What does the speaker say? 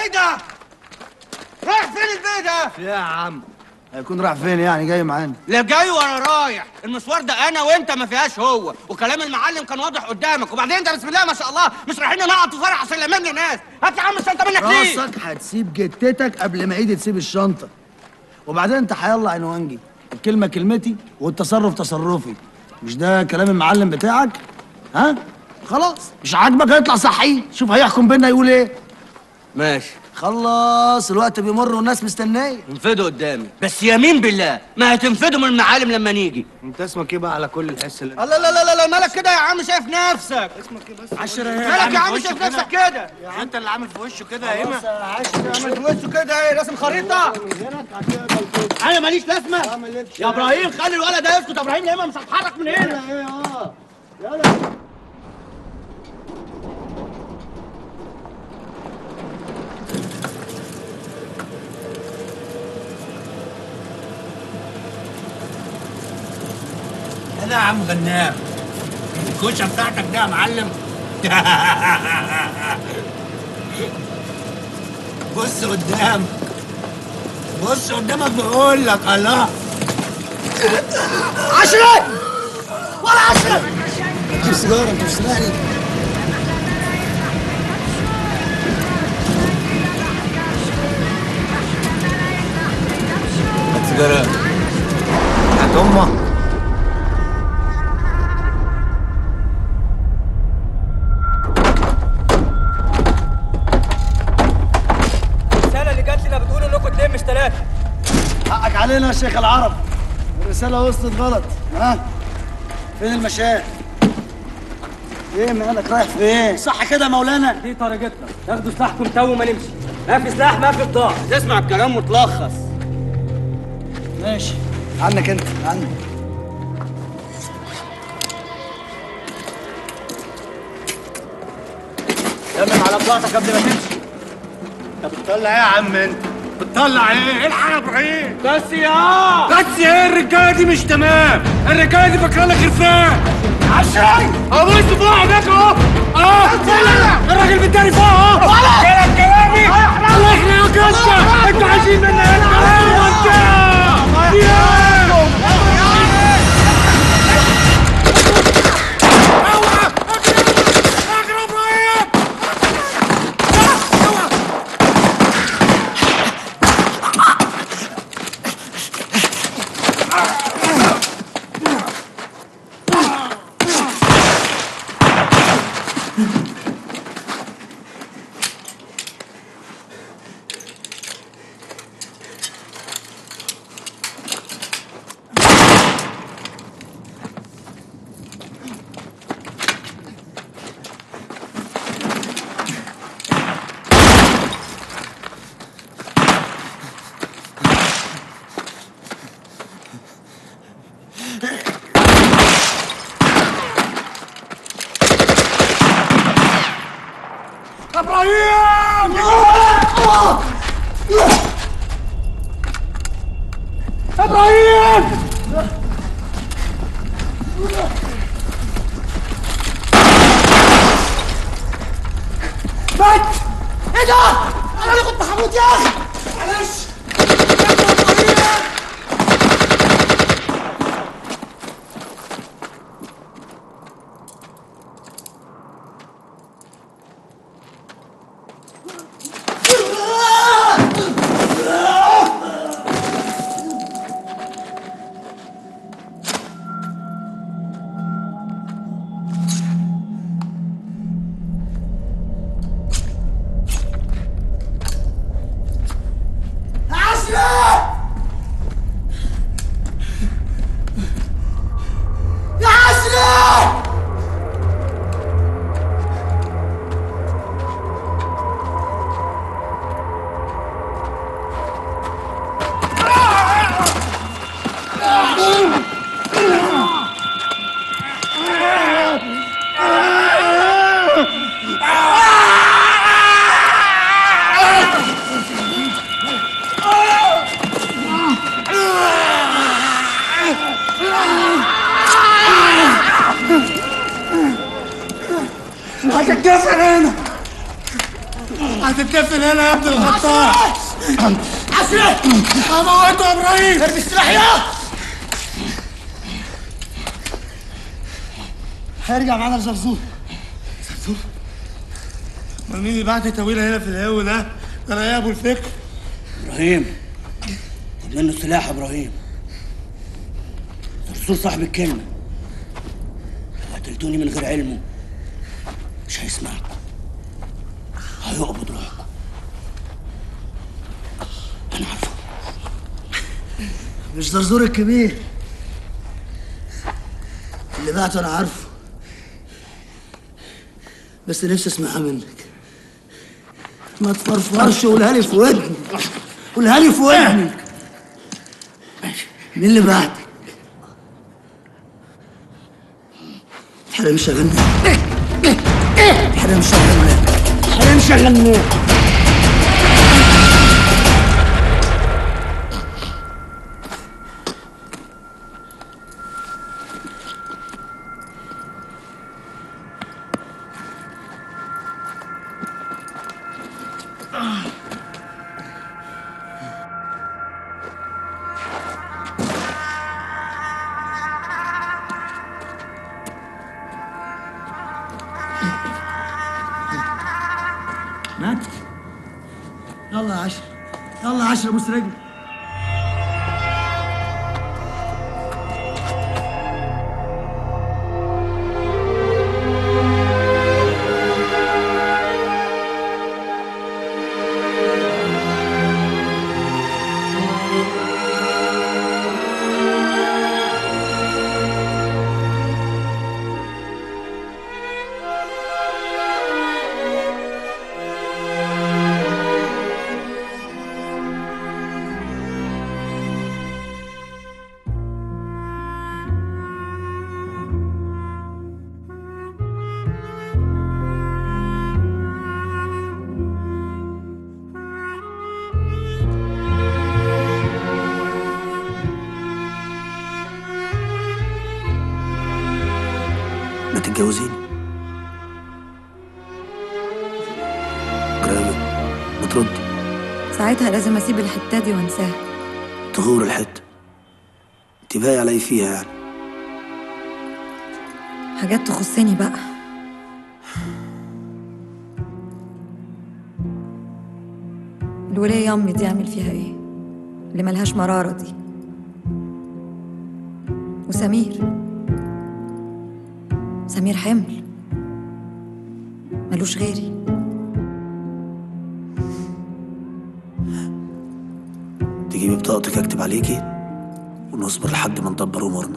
ايه ده؟ رايح فين البيت ده؟ يا عم هيكون راح فين يعني جاي معانا لا جاي ولا رايح المشوار ده انا وانت ما فيهاش هو وكلام المعلم كان واضح قدامك وبعدين انت بسم الله ما شاء الله مش رايحين نقعد في فرح عشان نلم الناس هات يا عم الشنطه منك ليه راسك هتسيب جتتك قبل ما ايدي تسيب الشنطه وبعدين انت هيلا عنوانجي الكلمه كلمتي والتصرف تصرفي مش ده كلام المعلم بتاعك ها خلاص مش عاجبك هيطلع صحيح شوف هيحكم بينا يقول ايه ماشي خلص الوقت بيمر والناس مستنيه انفدوا قدامي بس يمين بالله ما هتنفدوا من المعالم لما نيجي انت اسمك ايه بقى على كل الحس اللي لا لا لا لا لا مالك كده يا عم شايف نفسك اسمك ايه بس عشرة مالك يا عم شايف نفسك كده انت اللي عامل في وشه كده يا اما عملت وشه كده ايه راسم خريطه انا ماليش لازمه يا ابراهيم خلي الولد ده يسكت يا ابراهيم يا اما مش هتحرك من هنا انا يا عم غنام الكوشه بتاعتك ده يا معلم بص قدام بص قدامك بقول لك الله عشرة ولا عشرة جيب سيجارة انت مش سامعني سيجاره بتاعت امك الرسالة اللي جات لنا بتقول انكم اتنين مش تلاتة حقك علينا يا شيخ العرب الرسالة وصلت غلط ها فين المشاة ايه مالك رايح فين صح كده يا مولانا دي طريقتنا تاخدوا سلاحكم تو وما نمشي ما في سلاح ما في بضاعة تسمع الكلام وتلخص ماشي عنك انت عنك تمم على بضاعتك قبل ما تمشي انت بتطلع ايه يا عم انت بتطلع ايه الحق يا ابراهيم بس يا بس ايه الرجاله دي مش تمام الرجاله دي فاكره لك غرفان عشان ابوس فوق هناك اهو اه الراجل بالتاني فوق اهو كلام كلامي الله يخليك يا اسطى انتوا عايزين مني ايه الكلام انت يا اوعى اجري اجري يا ابراهيم اوعى ابراهيم ابراهيم مات ايه ده انا اللي كنت هموت يا اخي معلش متكفل هنا يا ابن الغطاس عسري هموته يا ابراهيم ارمي السلاح يا هيرجع معانا الزرزور امال مين اللي بعت طويله هنا في الهو ده؟ ده انا يا ابو الفكر ابراهيم خد منه السلاح يا ابراهيم الرسول صاحب الكلمه لو قتلتوني من غير علمه مش هيسمعكم هيقبض روحكم انا عارفه مش زرزور الكبير اللي بعته انا عارفه بس نفسي اسمعها منك ما تفرفرش قولها لي في ودني قولها لي في ودني مين اللي بعتك؟ حرام شغلنا حرام شغلنا حرام شغلنا مات يلا يا عشرة يلا يا عشرة بوس رجلي ما تتجوزيني جرامي بترد ساعتها لازم اسيب الحته دي وانساها تغور الحتة انت باقي علي فيها يعني حاجات تخصني بقى الولاية امي دي اعمل فيها ايه اللي ملهاش مرارة دي وسمير سمير حمل ملوش غيري تجيبي بطاقتك اكتب عليكي ونصبر لحد ما ندبر امورنا